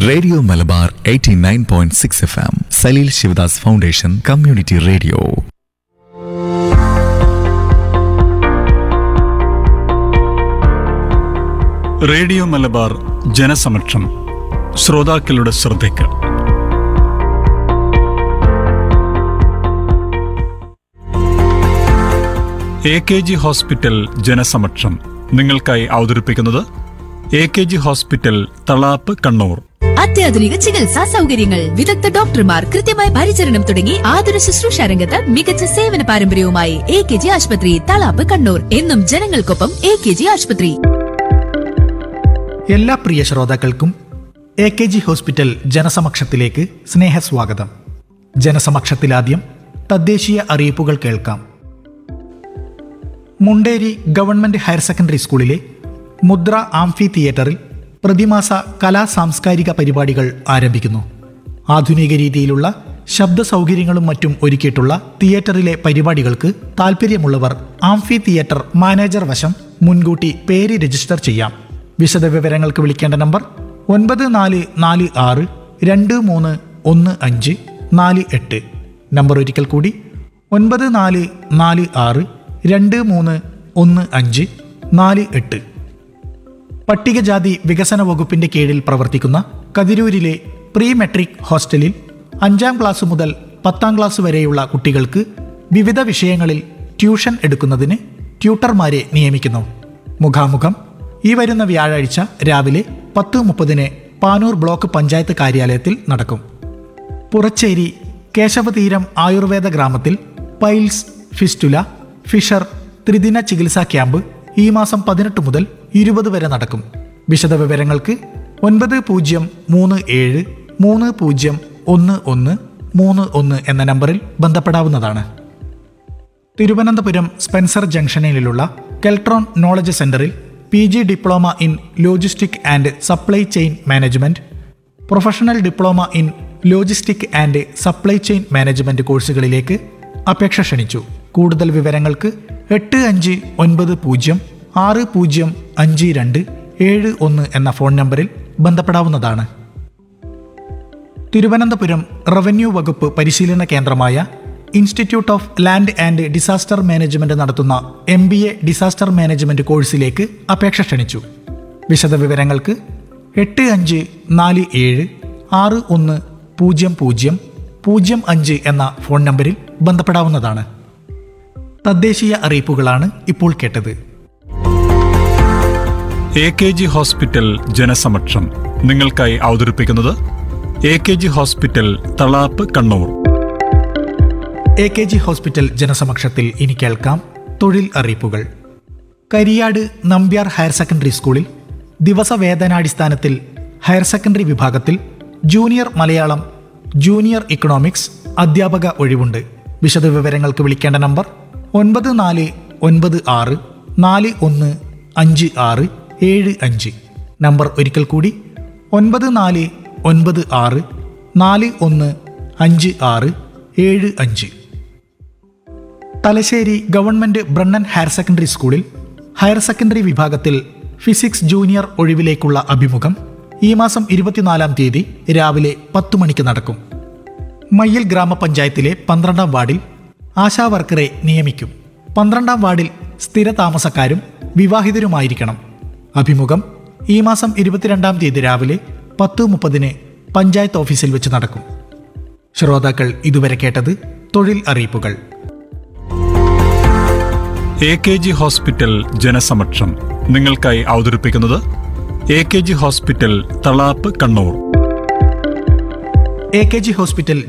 radio Malabar 89.6 F M Saleel Sivadas foundation community radio radio Malabar ജനസമക്ഷം ശ്രോതാക്കളുടെ ശ്രദ്ധയ്ക്ക് എ കെ ജി ഹോസ്പിറ്റൽ ജനസമക്ഷം നിങ്ങൾക്കായി അവതരിപ്പിക്കുന്നത് A K G hospital Thalap Kannur അത്യാധുനിക ചികിത്സാ സൗകര്യങ്ങൾ വിദഗ്ധ ഡോക്ടർമാർ കൃത്യമായ പരിചരണം തുടങ്ങി ആതുര ശുശ്രൂഷ രംഗത്ത് മികച്ച സേവന പാരമ്പര്യവുമായി എ കെ ജി ആശുപത്രി തളാപ്പ് കണ്ണൂർ എന്നും ജനങ്ങൾക്കൊപ്പം എ കെ ജി ആശുപത്രി എല്ലാ പ്രിയ ശ്രോതാക്കൾക്കും എ കെ ജി ഹോസ്പിറ്റൽ ജനസമക്ഷത്തിലേക്ക് സ്നേഹസ്വാഗതം ജനസമക്ഷത്തിലാദ്യം തദ്ദേശീയ അറിയിപ്പുകൾ കേൾക്കാം മുണ്ടേരി ഗവൺമെന്റ് ഹയർ സെക്കൻഡറി സ്കൂളിലെ മുദ്ര ആംഫി തിയേറ്ററിൽ പ്രതിമാസ കലാ സാംസ്കാരിക പരിപാടികൾ ആരംഭിക്കുന്നു ആധുനിക രീതിയിലുള്ള ശബ്ദ സൗകര്യങ്ങളും മറ്റും ഒരുക്കിയിട്ടുള്ള തിയേറ്ററിലെ പരിപാടികൾക്ക് താൽപ്പര്യമുള്ളവർ ആംഫി തിയേറ്റർ മാനേജർ വശം മുൻകൂട്ടി പേര് രജിസ്റ്റർ ചെയ്യാം വിശദവിവരങ്ങൾക്ക് വിളിക്കേണ്ട നമ്പർ ഒൻപത് നാല് നാല് ആറ് രണ്ട് മൂന്ന് ഒന്ന് അഞ്ച് നാല് എട്ട് നമ്പർ ഒരിക്കൽ കൂടി ഒൻപത് നാല് നാല് ആറ് രണ്ട് മൂന്ന് ഒന്ന് അഞ്ച് നാല് എട്ട് പട്ടികജാതി വികസന വകുപ്പിന്റെ കീഴിൽ പ്രവർത്തിക്കുന്ന കതിരൂരിലെ പ്രീ മെട്രിക് ഹോസ്റ്റലിൽ അഞ്ചാം ക്ലാസ് മുതൽ പത്താം ക്ലാസ് വരെയുള്ള കുട്ടികൾക്ക് വിവിധ വിഷയങ്ങളിൽ ട്യൂഷൻ എടുക്കുന്നതിന് ട്യൂട്ടർമാരെ നിയമിക്കുന്നു മുഖാമുഖം ഈ വരുന്ന വ്യാഴാഴ്ച രാവിലെ പത്ത് മുപ്പതിന് പാനൂർ ബ്ലോക്ക് പഞ്ചായത്ത് കാര്യാലയത്തിൽ നടക്കും പുറച്ചേരി കേശവതീരം ആയുർവേദ ഗ്രാമത്തിൽ പൈൽസ് ഫിസ്റ്റുല ഫിഷർ ത്രിദിന ചികിത്സാ ക്യാമ്പ് ഈ മാസം പതിനെട്ട് മുതൽ ഇരുപത് വരെ നടക്കും വിശദവിവരങ്ങൾക്ക് ഒൻപത് പൂജ്യം മൂന്ന് ഏഴ് മൂന്ന് പൂജ്യം ഒന്ന് ഒന്ന് മൂന്ന് ഒന്ന് എന്ന നമ്പറിൽ ബന്ധപ്പെടാവുന്നതാണ് തിരുവനന്തപുരം സ്പെൻസർ ജംഗ്ഷനിലുള്ള കെൽട്രോൺ നോളജ് സെന്ററിൽ P G diploma in logistic and supply chain management professional diploma in logistic and supply chain management കോഴ്സുകളിലേക്ക് അപേക്ഷ ക്ഷണിച്ചു കൂടുതൽ വിവരങ്ങൾക്ക് എട്ട് അഞ്ച് ഒൻപത് പൂജ്യം ആറ് പൂജ്യം അഞ്ച് രണ്ട് ഏഴ് ഒന്ന് എന്ന ഫോൺ നമ്പറിൽ ബന്ധപ്പെടാവുന്നതാണ് തിരുവനന്തപുരം റവന്യൂ വകുപ്പ് പരിശീലന കേന്ദ്രമായ institute of land and disaster management നടത്തുന്ന M B A disaster management കോഴ്സിലേക്ക് അപേക്ഷ ക്ഷണിച്ചു വിശദവിവരങ്ങൾക്ക് എട്ട് അഞ്ച് നാല് ഏഴ് ആറ് ഒന്ന് പൂജ്യം പൂജ്യം പൂജ്യം അഞ്ച് എന്ന ഫോൺ നമ്പറിൽ ബന്ധപ്പെടാവുന്നതാണ് തദ്ദേശീയ അറിയിപ്പുകളാണ് ഇപ്പോൾ കേട്ടത് എ കെ ജി ഹോസ്പിറ്റൽ ജനസമക്ഷം നിങ്ങൾക്കായി അവതരിപ്പിക്കുന്നത് A K G hospital Thalap Kannur A K G hospital ജനസമക്ഷത്തിൽ ഇനി കേൾക്കാം തൊഴിൽ അറിയിപ്പുകൾ കരിയാട് നമ്പ്യാർ ഹയർ സെക്കൻഡറി സ്കൂളിൽ ദിവസവേതനാടിസ്ഥാനത്തിൽ ഹയർ സെക്കൻഡറി വിഭാഗത്തിൽ ജൂനിയർ മലയാളം ജൂനിയർ ഇക്കണോമിക്സ് അധ്യാപക ഒഴിവുണ്ട് വിശദവിവരങ്ങൾക്ക് വിളിക്കേണ്ട നമ്പർ ഒൻപത് നാല് ഒൻപത് ആറ് നാല് ഒന്ന് അഞ്ച് ആറ് ഏഴ് അഞ്ച് നമ്പർ ഒരിക്കൽ കൂടി ഒൻപത് നാല് ഒൻപത് ആറ് നാല് ഒന്ന് അഞ്ച് ആറ് ഏഴ് അഞ്ച് Thalassery government Brennen higher secondary സ്കൂളിൽ ഹയർ സെക്കൻഡറി വിഭാഗത്തിൽ ഫിസിക്സ് ജൂനിയർ ഒഴിവിലേക്കുള്ള അഭിമുഖം ഈ മാസം ഇരുപത്തിനാലാം തീയതി രാവിലെ പത്തു മണിക്ക് നടക്കും മയ്യിൽ ഗ്രാമപഞ്ചായത്തിലെ പന്ത്രണ്ടാം വാർഡിൽ ആശാ വർക്കറെ നിയമിക്കും പന്ത്രണ്ടാം വാർഡിൽ സ്ഥിര താമസക്കാരും വിവാഹിതരുമായിരിക്കണം അഭിമുഖം ഈ മാസം ഇരുപത്തിരണ്ടാം തീയതി രാവിലെ പത്ത് മുപ്പതിന് പഞ്ചായത്ത് ഓഫീസിൽ വെച്ച് നടക്കും ശ്രോതാക്കൾ ഇതുവരെ കേട്ടത് തൊഴിൽ അറിയിപ്പുകൾ എ കെ ജി ഹോസ്പിറ്റൽ ജനസമക്ഷം നിങ്ങൾക്കായി അവതരിപ്പിക്കുന്നത് A K G hospital Thalap Kannur A K G hospital